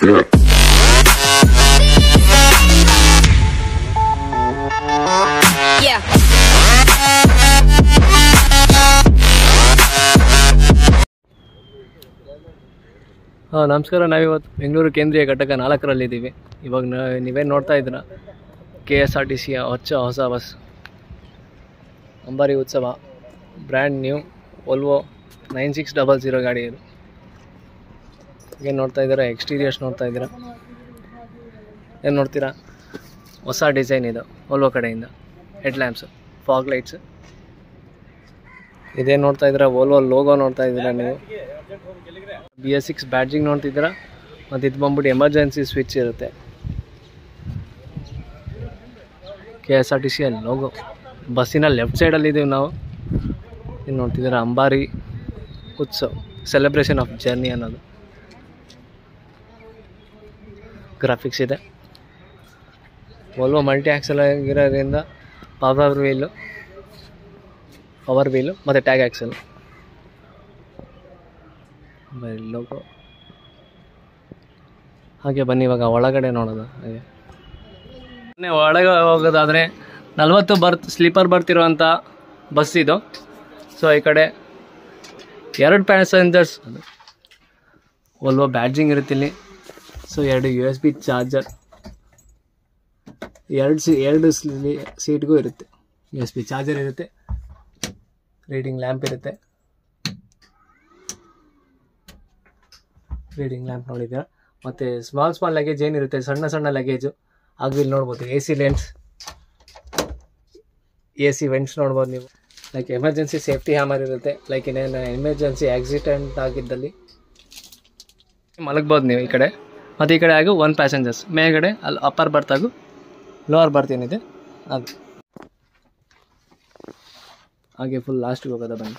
Yeah. ಹಾಂ ನಮಸ್ಕಾರ ನಾವಿವತ್ತು ಬೆಂಗಳೂರು ಕೇಂದ್ರೀಯ ಘಟಕ ನಾಲ್ಕರಲ್ಲಿದ್ದೀವಿ ಇವಾಗ ನ- ನೀವೇನು ನೋಡ್ತಾ ಇದ್ದೀರ ಕೆ ಎಸ್ ಆರ್ ಟಿ ಸಿಯ ಹೊಚ್ಚ ಹೊಸ bus Ambari Utsava brand new Volvo nine six double zero ಗಾಡಿ ಇದು ಏನು ನೋಡ್ತಾ ಇದ್ದೀರಾ ಎಕ್ಸ್ಟೀರಿಯರ್ಸ್ ನೋಡ್ತಾ ಇದ್ದೀರಾ ಏನು ನೋಡ್ತೀರಾ ಹೊಸ ಡಿಸೈನ್ ಇದು ಒಲ್ವೋ ಕಡೆಯಿಂದ ಹೆಡ್ ಲ್ಯಾಂಪ್ಸು ಫಾಗ್ ಲೈಟ್ಸ್ ಇದೇನು ನೋಡ್ತಾ ಇದ್ದೀರಾ ಓಲ್ವೋ ಲೋಗೋ ನೋಡ್ತಾ ಇದ್ದೀರಾ ನೀವು ಬಿ ಎಸ್ ಸಿಕ್ಸ್ ಬ್ಯಾಡ್ಜಿಂಗ್ ನೋಡ್ತಿದ್ದೀರಾ ಮತ್ತು ಇದು ಬಂದ್ಬಿಟ್ಟು ಎಮರ್ಜೆನ್ಸಿ ಸ್ವಿಚ್ ಇರುತ್ತೆ K S R T C ಅಲ್ಲಿ ಲೋಗೋ ಬಸ್ಸಿನ ಲೆಫ್ಟ್ ಸೈಡಲ್ಲಿ ಇದ್ದೀವಿ ನಾವು ಇದು ನೋಡ್ತಿದ್ದೀರಾ Ambari Utsav celebration of journey ಅನ್ನೋದು ಗ್ರಾಫಿಕ್ಸ್ ಇದೆ ಒಲ್ವೋ ಮಲ್ಟಿ ಆ್ಯಕ್ಸಲ್ ಆಗಿರೋದ್ರಿಂದ ಪವರ್ ವೀಲು ಪವರ್ ವೀಲು ಮತ್ತು ಟ್ಯಾಗ್ ಆ್ಯಕ್ಸಲ್ ಬರೀ ಲೋಗೋ ಹಾಗೆ ಬನ್ನಿ ಇವಾಗ ಒಳಗಡೆ ನೋಡೋದು ಹಾಗೆ ಮೊನ್ನೆ ಒಳಗೆ ಹೋಗೋದಾದರೆ ನಲ್ವತ್ತು ಬರ್ತ್ ಸ್ಲೀಪರ್ ಬರ್ತಿರೋವಂಥ ಬಸ್ ಇದು ಸೊ ಈ ಕಡೆ ಎರಡು ಪ್ಯಾಸೆಂಜರ್ಸ್ ಅದು ಒಲ್ವೋ ಬ್ಯಾಡ್ಜಿಂಗ್ ಇರುತ್ತೆ ಇಲ್ಲಿ ಸೊ ಎರಡು ಯು ಎಸ್ ಬಿ ಚಾರ್ಜರ್ ಎರಡು ಸಿ ಎರಡು ಸ್ಲೀ ಸೀಟ್ಗೂ ಇರುತ್ತೆ ಯು ಎಸ್ ಬಿ ಚಾರ್ಜರ್ ಇರುತ್ತೆ ರೀಡಿಂಗ್ ಲ್ಯಾಂಪ್ ಇರುತ್ತೆ ರೀಡಿಂಗ್ ಲ್ಯಾಂಪ್ ನೋಡಿದ್ದೀರಾ ಮತ್ತು ಸ್ಮಾಲ್ ಸ್ಮಾಲ್ ಲಗೇಜ್ ಏನಿರುತ್ತೆ ಸಣ್ಣ ಸಣ್ಣ ಲಗೇಜು ಹಾಗೂ ಇಲ್ಲಿ ನೋಡ್ಬೋದು A C lens A C vents ನೋಡ್ಬೋದು ನೀವು ಲೈಕ್ ಎಮರ್ಜೆನ್ಸಿ ಸೇಫ್ಟಿ ಹ್ಯಾಮರ್ ಇರುತ್ತೆ ಲೈಕ್ ಇನ್ನೇನು ಎಮರ್ಜೆನ್ಸಿ ಆಕ್ಸಿಡೆಂಟ್ ಆಗಿದ್ದಲ್ಲಿ ಮಲಗ್ಬೋದು ನೀವು ಈ ಕಡೆ ಮತ್ತು ಈ ಕಡೆ ಹಾಗೂ ಒನ್ ಪ್ಯಾಸೆಂಜರ್ಸ್ ಮೇಲ್ಗಡೆ ಅಲ್ಲಿ ಅಪ್ಪರ್ ಬರ್ತಾಗು ಲೋವರ್ ಬರ್ತ್ ಏನಿದೆ ಅದು ಹಾಗೆ ಫುಲ್ ಲಾಸ್ಟಿಗೆ ಹೋಗೋದ ಬನ್ನಿ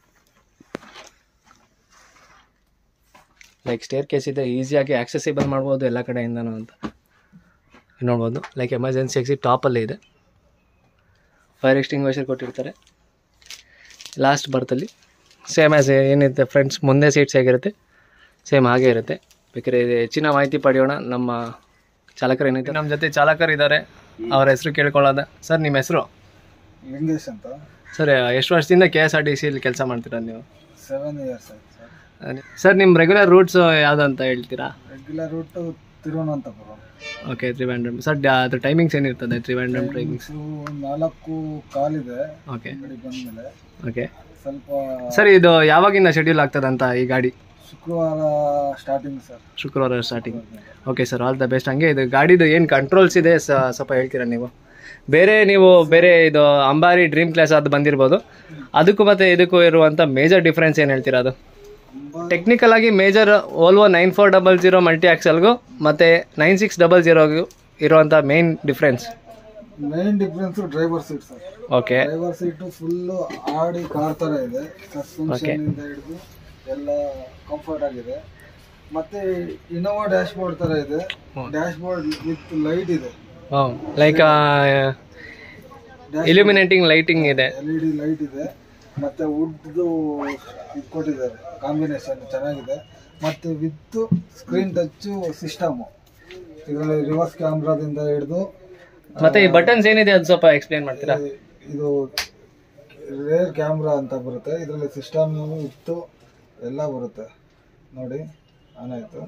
ಲೈಕ್ ಸ್ಟೇರ್ ಕೇಸ್ ಇದೆ ಈಸಿಯಾಗಿ ಆಕ್ಸೆಸಿಬಲ್ ಮಾಡ್ಬೋದು ಎಲ್ಲ ಕಡೆಯಿಂದನೂ ಅಂತ ನೋಡ್ಬೋದು ಲೈಕ್ ಎಮರ್ಜೆನ್ಸಿ ಎಕ್ಸಿಟ್ ಟಾಪಲ್ಲೇ ಇದೆ ಫೈರ್ ಎಕ್ಸ್ಟಿಂಗ್ವಿಷರ್ ಕೊಟ್ಟಿರ್ತಾರೆ ಲಾಸ್ಟ್ ಬರ್ತಲ್ಲಿ ಸೇಮ್ ಆ್ಯಸ್ ಏನಿರುತ್ತೆ ಫ್ರೆಂಡ್ಸ್ ಮುಂದೆ ಸೀಟ್ಸ್ ಹೇಗಿರುತ್ತೆ ಸೇಮ್ ಹಾಗೆ ಇರುತ್ತೆ ಬೇಕಾದ್ರೆ ಇದು ಹೆಚ್ಚಿನ ಮಾಹಿತಿ ಪಡೆಯೋಣ ನಮ್ಮ ಚಾಲಕರು ಏನಿದೆ ನಮ್ಮ ಜೊತೆ ಚಾಲಕರು ಇದ್ದಾರೆ ಅವರ ಹೆಸರು ಕೇಳ್ಕೊಳ್ಳೋದ ಸರ್ ನಿಮ್ಮ ಹೆಸರು ಲಿಂಗೇಶ್ ಅಂತ ಸರ್ ಎಷ್ಟು ವರ್ಷದಿಂದ ಕೆ ಎಸ್ ಆರ್ ಟಿ ಸಿಲಿ ಕೆಲಸ ಮಾಡ್ತೀರಾ ನೀವು ಸೆವೆನ್ ಇಯರ್ಸ್ ಆಯ್ತು ಸರ್ ಸರ್ ನಿಮ್ಮ ರೆಗ್ಯುಲರ್ ರೂಟ್ಸ್ ಯಾವುದು ಅಂತ ಹೇಳ್ತೀರಾ regular route Thiruvananthapuram okay Trivandrum sir ಅದು ಟೈಮಿಂಗ್ಸ್ ಏನಿರ್ತದೆ ತ್ರಿವೆಂಡ್ರಮ್ ಟೈಮಿಂಗ್ಸ್ ಇದು ನಾಲ್ಕು ಕಾಲಿದೆ ಓಕೆ ಅಂಗಡಿ ಬಂದಮೇಲೆ ಓಕೆ ಸ್ವಲ್ಪ ಸರ್ ಇದು ಯಾವಾಗಿಂದ ಶೆಡ್ಯೂಲ್ ಆಗ್ತದಂತ ಈ ಗಾಡಿ ಶುಕ್ರವಾರ ಸ್ಟಾರ್ಟಿಂಗ್ ಸರ್ ಶುಕ್ರವಾರ starting okay sir all the best ಹಂಗೆ ಇದು ಗಾಡಿದು ಏನು ಕಂಟ್ರೋಲ್ಸ್ ಇದೆ ಸ- ಸ್ವಲ್ಪ ಹೇಳ್ತೀರಾ ನೀವು ಬೇರೆ ನೀವು ಬೇರೆ ಇದು ಅಂಬಾರಿ ಡ್ರೀಮ್ ಕ್ಲಾಸ್ ಅದು ಬಂದಿರ್ಬೋದು ಅದಕ್ಕೂ ಮತ್ತೆ ಇದಕ್ಕೂ ಇರುವಂಥ ಮೇಜರ್ ಡಿಫ್ರೆನ್ಸ್ ಏನು ಹೇಳ್ತೀರಾ ಅದು ಟೆಕ್ನಿಕಲ್ ಆಗಿ major Volvo nine four double zero multi ಆಕ್ಸಲ್ಗೂ ಮತ್ತು ನೈನ್ ಸಿಕ್ಸ್ ಡಬಲ್ ಜೀರೋಗೂ ಇರುವಂಥ main difference main difference driver seat sir okay driver seat full Audi car ಥರ ಇದೆ ಸಸ್ಪೆನ್ಷನ್ ಇಂದ ಹಿಡಿದು ಎಲ್ಲ ಕಂಫರ್ಟ್ ಆಗಿದೆ ಮತ್ತೆ ಇನೋವಾ ಡ್ಯಾಶ್ ಬೋರ್ಡ್ ತರ ಇದೆ ಡ್ಯಾಶ್ ಬೋರ್ಡ್ ವಿತ್ ಲೈಟ್ ಇದೆ ಲೈಕ್ ಇಲ್ಯುಮಿನೇಟಿಂಗ್ ಲೈಟಿಂಗ್ ಇದೆ ಎಲ್ ಇ ಡಿ ಲೈಟ್ ಇದೆ ಮತ್ತೆ ವುಡ್ದು ಇದು ಕೊಟ್ಟಿದ್ದಾರೆ ಕಾಂಬಿನೇಷನ್ ಚೆನ್ನಾಗಿದೆ ಮತ್ತೆ ವಿತ್ ಸ್ಕ್ರೀನ್ ಟಚ್ ಸಿಸ್ಟಮ್ ಇದರಲ್ಲಿ ರಿವರ್ಸ್ ಕ್ಯಾಮ್ರಾದಿಂದ ಹಿಡಿದು ಮತ್ತೆ ಈ ಬಟನ್ಸ್ ಏನಿದೆ ಅದು ಸ್ವಲ್ಪ ಎಕ್ಸ್ಪ್ಲೇನ್ ಮಾಡ್ತೀರಾ ಇದು ರೇರ್ ಕ್ಯಾಮ್ರಾ ಅಂತ ಬರುತ್ತೆ ಇದರಲ್ಲಿ ಸಿಸ್ಟಮ್ ಇತ್ತು ಎಲ್ಲ ಬರುತ್ತೆ ನೋಡಿ ಆನ್ ಆಯ್ತು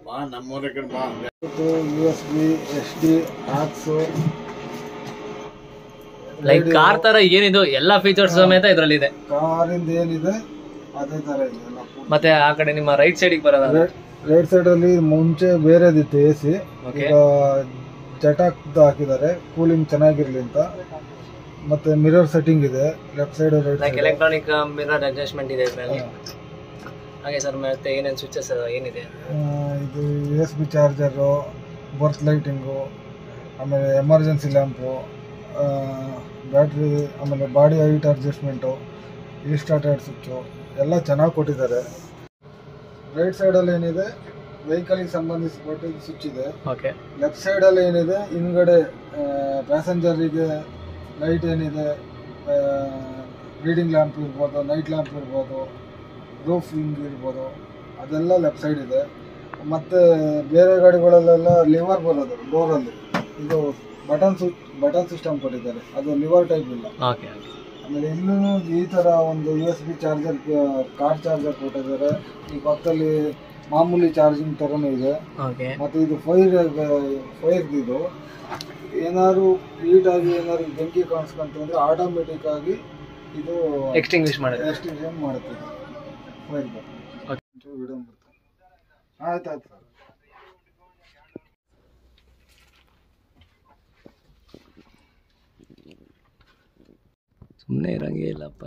U S B S D aux like car ತರ ಏನಿದು ಎಲ್ಲಾ ಫೀಚರ್ಸ್ ಸಮೇತ ಇದರಲ್ಲಿ ಇದೆ ಕಾರಿಂದ ಏನಿದೆ ಅದೇ ತರ ಇದೆ ಎಲ್ಲ ಮತ್ತೆ ಆ ಕಡೆ ನಿಮ್ಮ ರೈಟ್ ಸೈಡಿಗೆ ಬರೋದ ರೈಟ್ ಸೈಡ್ ಅಲ್ಲಿ ಮುಂಚೆ ಬೇರೆದಿತ್ತು ಎ ಸಿ Okay. ಈಗ ಜಟಾಕ್ ಹಾಕಿದ್ದಾರೆ ಕೂಲಿಂಗ್ ಚೆನ್ನಾಗಿರ್ಲಿ ಅಂತ ಮತ್ತೆ ಮಿರರ್ ಸೆಟ್ಟಿಂಗ್ ಇದೆ left side right like electronic mirror adjustment ಇದೆ ಇದರಲ್ಲಿ ಹಾಗೆ ಸರ್ ಮತ್ತೆ ಏನೇನು ಸ್ವಿಚಸ್ ಏನಿದೆ ಇದು U S B charger berth lighting ಆಮೇಲೆ ಎಮರ್ಜೆನ್ಸಿ ಲ್ಯಾಂಪು ಬ್ಯಾಟ್ರಿ ಆಮೇಲೆ ಬಾಡಿ ಹೈಟ್ ಅಡ್ಜಸ್ಟ್ಮೆಂಟು ಈ ಸ್ಟಾರ್ಟರ್ ಸ್ವಿಚ್ಚು ಎಲ್ಲ ಚೆನ್ನಾಗಿ ಕೊಟ್ಟಿದ್ದಾರೆ ರೈಟ್ ಸೈಡಲ್ಲಿ ಏನಿದೆ ವೆಹಿಕಲ್ಗೆ ಸಂಬಂಧಿಸಿಪಟ್ಟ ಸ್ವಿಚ್ ಇದೆ ಓಕೆ ಲೆಫ್ಟ್ ಸೈಡಲ್ಲಿ ಏನಿದೆ ಹಿಂದ್ಗಡೆ ಪ್ಯಾಸೆಂಜರಿಗೆ ಲೈಟ್ ಏನಿದೆ ರೀಡಿಂಗ್ ಲ್ಯಾಂಪ್ ಇರ್ಬೋದು ನೈಟ್ ಲ್ಯಾಂಪ್ ಇರ್ಬೋದು ರೂಫ್ ಹಿಂಗ್ ಇರ್ಬೋದು ಅದೆಲ್ಲ ಲೆಫ್ಟ್ ಸೈಡ್ ಇದೆ ಮತ್ತೆ ಬೇರೆ ಗಾಡಿಗಳಲ್ಲೆಲ್ಲ ಲಿವರ್ ಬರೋದು ಡೋರಲ್ಲಿ ಇದು ಬಟನ್ ಸ್ವಿಚ್ ಬಟನ್ ಸಿಸ್ಟಮ್ ಕೊಟ್ಟಿದ್ದಾರೆ ಅದು ಲಿವರ್ ಟೈಪ್ ಇಲ್ಲ ಓಕೆ ಓಕೆ ಆಮೇಲೆ ಇಲ್ಲೂ ಈ ಥರ ಒಂದು U S B charger car charger ಕೊಟ್ಟಿದ್ದಾರೆ ಈ ಪಕ್ಕದಲ್ಲಿ ಮಾಮೂಲಿ ಚಾರ್ಜಿಂಗ್ ಥರನೂ ಇದೆ ಓಕೆ ಮತ್ತು ಇದು ಫೈರ್ ಫೈರ್ದು ಇದು ಏನಾದ್ರು ಹೀಟ್ ಆಗಿ ಏನಾದ್ರು ಬೆಂಕಿ ಕಾಣಿಸ್ಕೊಂತು ಅಂದರೆ ಆಟೋಮೆಟಿಕ್ ಆಗಿ ಇದು ಎಕ್ಸ್ಟಿಂಗ್ವಿಷ್ ಮಾಡಿದೆ ಎಕ್ಸ್ಟಿಂಕ್ಷನ್ ಮಾಡುತ್ತೆ ಫೈರ್ Okay. ವಿಡಿಯೋ ಆಯ್ತು ಆಯ್ತು ಸರ್ ಸುಮ್ಮನೆ ಇರಂಗೇ ಇಲ್ಲಪ್ಪ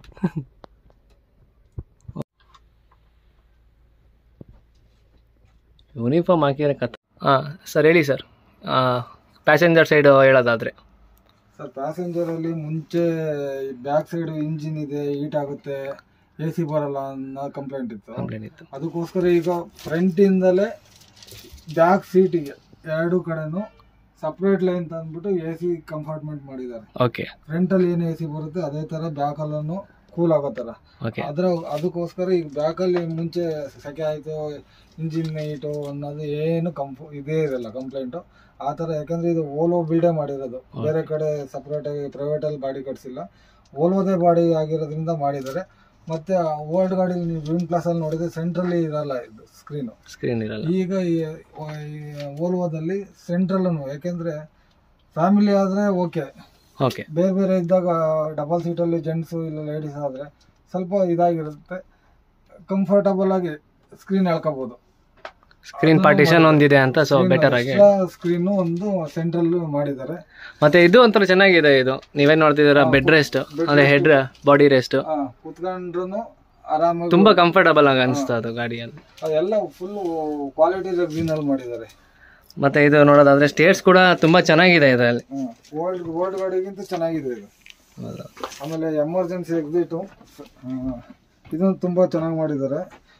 ಯೂನಿಫಾರ್ಮ್ ಹಾಕಿದ್ರೆ ಕತ್ ಹಾಂ ಸರ್ ಹೇಳಿ ಸರ್ ಪ್ಯಾಸೆಂಜರ್ ಸೈಡ್ ಹೇಳೋದಾದರೆ ಸರ್ ಪ್ಯಾಸೆಂಜರಲ್ಲಿ ಮುಂಚೆ ಬ್ಯಾಕ್ ಸೈಡ್ ಇಂಜಿನ್ ಇದೆ ಹೀಟ್ ಆಗುತ್ತೆ ಎ ಸಿ ಬರಲ್ಲ ಅನ್ನೋ ಕಂಪ್ಲೇಂಟ್ ಇತ್ತು ಕಂಪ್ಲೇಂಟ್ ಇತ್ತು ಅದಕ್ಕೋಸ್ಕರ ಈಗ ಫ್ರಂಟಿಂದಲೇ ಬ್ಯಾಕ್ ಸೀಟಿಗೆ ಎರಡು ಕಡೆನೂ ಸಪ್ರೇಟ್ ಲೈನ್ ತಂದ್ಬಿಟ್ಟು ಎ ಸಿ ಕಂಫಾರ್ಟ್ಮೆಂಟ್ ಮಾಡಿದ್ದಾರೆ ಓಕೆ ಫ್ರಂಟಲ್ಲಿ ಏನು ಎ ಸಿ ಬರುತ್ತೆ ಅದೇ ಥರ ಬ್ಯಾಕಲ್ಲೂ ಕೂಲ್ ಆಗೋ ಥರ ಓಕೆ ಅದರ ಅದಕ್ಕೋಸ್ಕರ ಈಗ ಬ್ಯಾಕಲ್ಲಿ ಮುಂಚೆ ಸೆಕೆ ಆಯಿತು ಇಂಜಿನ್ ಹೀಟು ಅನ್ನೋದು ಏನು ಕಂಫ ಇದೇ ಇರಲ್ಲ ಕಂಪ್ಲೇಂಟು ಆ ಥರ ಯಾಕಂದರೆ ಇದು ಓಲೋ ಬಿಲ್ಡೇ ಮಾಡಿರೋದು ಬೇರೆ ಕಡೆ ಸಪ್ರೇಟಾಗಿ ಪ್ರೈವೇಟಲ್ಲಿ ಬಾಡಿ ಕಟ್ಸಿಲ್ಲ ಓಲೋದೇ ಬಾಡಿ ಆಗಿರೋದ್ರಿಂದ ಮಾಡಿದ್ದಾರೆ ಮತ್ತು ಓಲ್ಡ್ ಗಾಡಿ ನೀವು ವಿನ್ ಪ್ಲಸಲ್ಲಿ ನೋಡಿದ್ರೆ ಸೆಂಟ್ರಲ್ಲಿ ಇರಲ್ಲ ಇದು ಸ್ಕ್ರೀನು ಸ್ಕ್ರೀನ್ ಇರಲ್ಲ ಈಗ ಈ ಓಲ್ವೋದಲ್ಲಿ ಸೆಂಟ್ರಲ್ಲೂ ಯಾಕೆಂದರೆ ಫ್ಯಾಮಿಲಿ ಆದರೆ ಓಕೆ ಓಕೆ ಬೇರೆ ಬೇರೆ ಇದ್ದಾಗ ಡಬಲ್ ಸೀಟಲ್ಲಿ ಜೆಂಟ್ಸು ಇಲ್ಲ ಲೇಡೀಸ್ ಆದರೆ ಸ್ವಲ್ಪ ಇದಾಗಿರುತ್ತೆ ಕಂಫರ್ಟಬಲ್ ಆಗಿ ಸ್ಕ್ರೀನ್ ಹೇಳ್ಕೋಬೋದು ಸ್ಕ್ರೀನ್ ಪಾರ್ಟಿಷನ್ ಒಂದಿದೆ ಅಂತ ಸೊ ಬೆಟರ್ ಆಗಿ ಸ್ಕ್ರೀನು ಒಂದು ಸೆಂಟ್ರಲ್ ಮಾಡಿದ್ದಾರೆ ಮತ್ತೆ ಇದು ಒಂಥರ ಚೆನ್ನಾಗಿದೆ ಇದು ನೀವೇನ್ ನೋಡ್ತಿದ್ದೀರಾ ಬೆಡ್ ರೆಸ್ಟ್ ಅಂದ್ರೆ ಹೆಡ್ ಬಾಡಿ ರೆಸ್ಟ್ ಹಾ ಕುತ್ಕೊಂಡ್ರು ಆರಾಮಾಗಿ ತುಂಬಾ ಕಂಫರ್ಟಬಲ್ ಆಗಿ ಅನಿಸ್ತಾ ಅದು ಗಾಡಿಯಲ್ಲಿ ಅದೆಲ್ಲ ಫುಲ್ ಕ್ವಾಲಿಟಿ ರೆಗ್ಸಿನಲ್ಲಿ ಮಾಡಿದ್ದಾರೆ ಮತ್ತೆ ಇದು ನೋಡೋದಾದ್ರೆ ಸ್ಟೇರ್ಸ್ ಕೂಡ ತುಂಬಾ ಚೆನ್ನಾಗಿದೆ ಇದರಲ್ಲಿ ಓಲ್ಡ್ ಓಲ್ಡ್ ಗಾಡಿಗಿಂತ ಚೆನ್ನಾಗಿದೆ ಇದು ಆಮೇಲೆ ಎಮರ್ಜೆನ್ಸಿ ಎಕ್ಸಿಟು ಇದನ್ನು ತುಂಬ ಚೆನ್ನಾಗಿ ಮಾಡಿದ್ದಾರೆ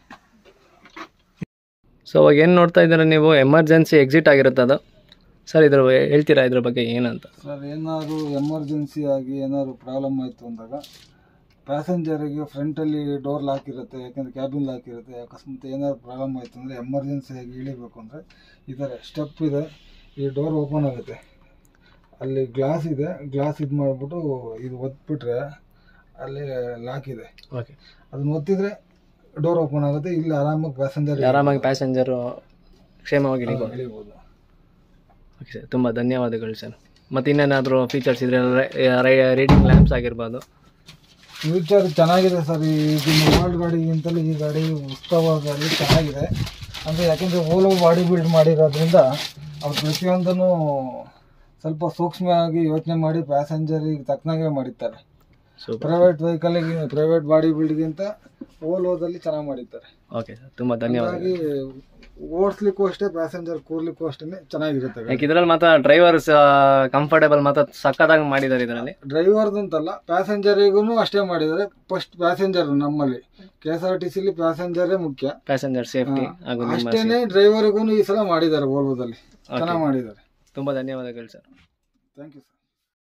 ಸೊ ಅವಾಗ ಏನು ನೋಡ್ತಾ ಇದ್ದೀರಾ ನೀವು ಎಮರ್ಜೆನ್ಸಿ ಎಕ್ಸಿಟ್ ಆಗಿರುತ್ತೆ ಅದು ಸರ್ ಇದ್ರ ಹೇಳ್ತೀರಾ ಇದ್ರ ಬಗ್ಗೆ ಏನಂತ ಸರ್ ಏನಾದ್ರು ಎಮರ್ಜೆನ್ಸಿ ಆಗಿ ಏನಾದ್ರು ಪ್ರಾಬ್ಲಮ್ ಆಯಿತು ಅಂದಾಗ ಪ್ಯಾಸೆಂಜರಿಗೆ ಫ್ರಂಟಲ್ಲಿ ಡೋರ್ ಲಾಕ್ ಇರುತ್ತೆ ಯಾಕಂದರೆ ಕ್ಯಾಬಿನ್ ಲಾಕ್ ಇರುತ್ತೆ ಅಕಸ್ಮಾತ್ ಏನಾದ್ರು ಪ್ರಾಬ್ಲಮ್ ಆಯಿತು ಅಂದರೆ ಎಮರ್ಜೆನ್ಸಿಯಾಗಿ ಇಳಿಬೇಕು ಅಂದರೆ ಈ ಥರ ಸ್ಟೆಪ್ ಇದೆ ಈ ಡೋರ್ ಓಪನ್ ಆಗುತ್ತೆ ಅಲ್ಲಿ ಗ್ಲಾಸ್ ಇದೆ ಗ್ಲಾಸ್ ಇದು ಮಾಡಿಬಿಟ್ಟು ಇದು ಒತ್ಬಿಟ್ರೆ ಅಲ್ಲಿ ಲಾಕ್ ಇದೆ ಓಕೆ ಅದನ್ನ ಒತ್ತಿದ್ರೆ ಡೋರ್ ಓಪನ್ ಆಗುತ್ತೆ ಇಲ್ಲಿ ಆರಾಮಾಗಿ ಪ್ಯಾಸೆಂಜರ್ ಆರಾಮಾಗಿ ಪ್ಯಾಸೆಂಜರು ಕ್ಷೇಮವಾಗಿ ಇಳಿಬೋದು ಇಳಿಬೋದು ಓಕೆ ಸರ್ ತುಂಬ ಧನ್ಯವಾದಗಳು ಸರ್ ಮತ್ತು ಇನ್ನೇನಾದರೂ ಫೀಚರ್ಸ್ ಇದ್ರೆ ರೀಡಿಂಗ್ ಲ್ಯಾಂಪ್ಸ್ ಆಗಿರ್ಬೋದು ಫ್ಯೂಚರ್ ಚೆನ್ನಾಗಿದೆ ಸರ್ ಈಗಿನ ಓಲ್ಡ್ ಗಾಡಿಗಿಂತಲೂ ಈ ಗಾಡಿ ಉತ್ಸವ ಗಾಡಿ ಚೆನ್ನಾಗಿದೆ ಅಂದರೆ ಯಾಕೆಂದರೆ ಓಲೋ ಬಾಡಿ ಬಿಲ್ಡ್ ಮಾಡಿರೋದ್ರಿಂದ ಅವ್ರು ಪ್ರತಿಯೊಂದನ್ನು ಸ್ವಲ್ಪ ಸೂಕ್ಷ್ಮವಾಗಿ ಯೋಚನೆ ಮಾಡಿ ಪ್ಯಾಸೆಂಜರಿಗೆ ತಕ್ಕನಾಗೆ ಮಾಡಿರ್ತಾರೆ ಸೂಪರ್ ಪ್ರೈವೇಟ್ ವೆಹಿಕಲ್ಗೆ ಪ್ರೈವೇಟ್ ಬಾಡಿ ಬಿಲ್ಡ್ಗಿಂತ ಓಲೋದಲ್ಲಿ ಚೆನ್ನಾಗಿ ಮಾಡಿರ್ತಾರೆ ಓಕೆ ಸರ್ ತುಂಬ ಧನ್ಯವಾದ ಹಾಗಾಗಿ ಓಡಿಸ್ಲಿಕ್ಕೂ ಅಷ್ಟೇ ಪ್ಯಾಸೆಂಜರ್ ಕೂರ್ಲಿಕ್ಕೂ ಅಷ್ಟೇ ಚೆನ್ನಾಗಿರುತ್ತೆ ಗಾಡಿ. ಯಾಕೆ ಇದರಲ್ಲಿ ಮಾತ್ರ ಡ್ರೈವರ್ಸ್ ಕಂಫರ್ಟೇಬಲ್ ಮಾತ್ರ ಸಕ್ಕತ್ತಾಗಿ ಮಾಡಿದ್ದಾರೆ ಇದರಲ್ಲಿ ಡ್ರೈವರ್ದು ಅಂತಲ್ಲ ಪ್ಯಾಸೆಂಜರಿಗೂ ಅಷ್ಟೇ ಮಾಡಿದ್ದಾರೆ ಫಸ್ಟ್ ಪ್ಯಾಸೆಂಜರ್ ನಮ್ಮಲ್ಲಿ ಕೆ ಎಸ್ ಆರ್ ಟಿ ಸಿಲಿ ಪ್ಯಾಸೆಂಜರೇ ಮುಖ್ಯ ಪ್ಯಾಸೆಂಜರ್ ಸೇಫ್ಟಿ ಹಾಗೂ ನಿಮ್ಮ ಅಷ್ಟೇನೆ ಡ್ರೈವರ್ಗೂ ಈ ಸಲ ಮಾಡಿದ್ದಾರೆ ಓಲ್ವೋದಲ್ಲಿ ಚೆನ್ನಾಗಿ ಮಾಡಿದ್ದಾರೆ ತುಂಬ ಧನ್ಯವಾದಗಳು ಸರ್ ಥ್ಯಾಂಕ್ ಯು ಸರ್